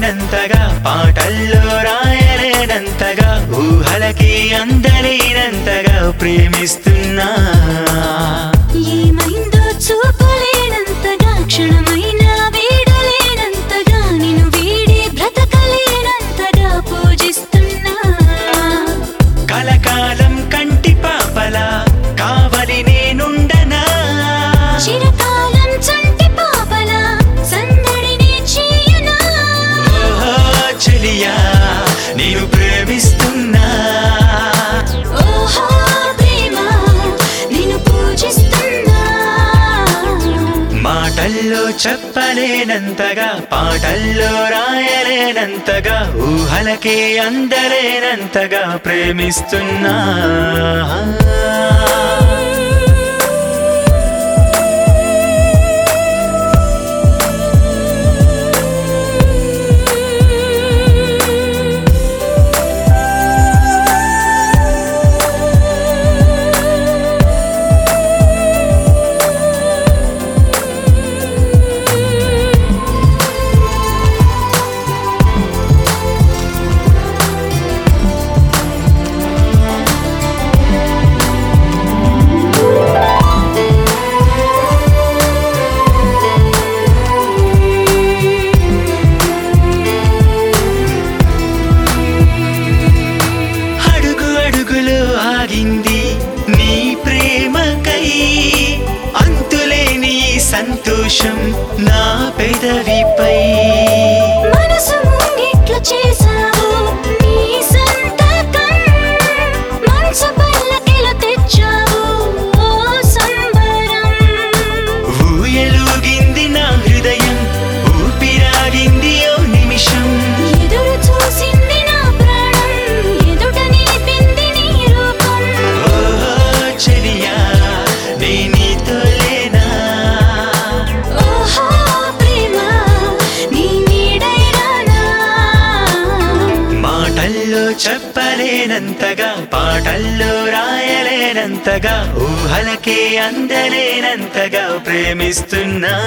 చెప్పలేనంతగా పాటల్లో రాయలేనంతగా ఊహలకి అందలేనంతగా ప్రేమిస్తున్నా ఏమైందో చూపలేనంతగా క్షణమైన వీడలేనంతగా నిన్ను వీడి బ్రతకలేనంతగా పూజిస్తున్నా కలకాలం కంటి పాపలా కావలి నేనుండనా చిరకాలం చంటి పాపల సందడిని చేయనా ఓహో చెలియా నేను ప్రేమిస్తున్నా ఓహో ప్రేమ నిన్ను పూజిస్తున్నా మాటల్లో చెప్పలేనంతగా పాటల్లో రాయలేనంతగా ఊహలకే అందలేనంతగా ప్రేమిస్తున్నా అడుగు అడుగులో ఆగింది నీ ప్రేమకై అంతులేని ఈ సంతోషం నా పెదవిపై మనసు ముంగిట్ల చేసావు నీ సంతకం మనసు పల్లకిలో తెచ్చావు ఓ సంబరం ఊయలుగింది నా హృదయం ఊపిరాగింది ఓ నిమిషం ఎదురు చూసింది నా ప్రాణం ఎదుట నిలిపింది నీ రూపం ఓహో చెలియా నే నీతో లేనా ఓహో ప్రేమ నీ నీడై రానా మాటల్లో చెప్పలేనంతగా పాటల్లో రాయలేనంతగా ఊహలకే అందలేనంతగా ప్రేమిస్తున్నా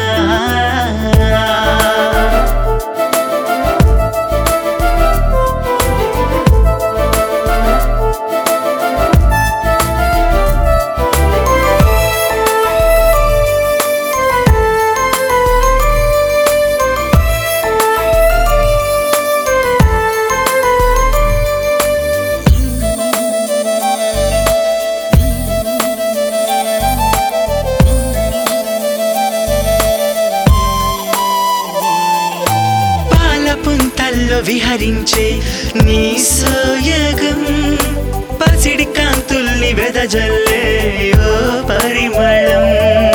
పాల పుంతల్లో విహరించే నీ సోయగం పసిడి కాంతుల్ని వెదజల్లే ఓ పరిమళం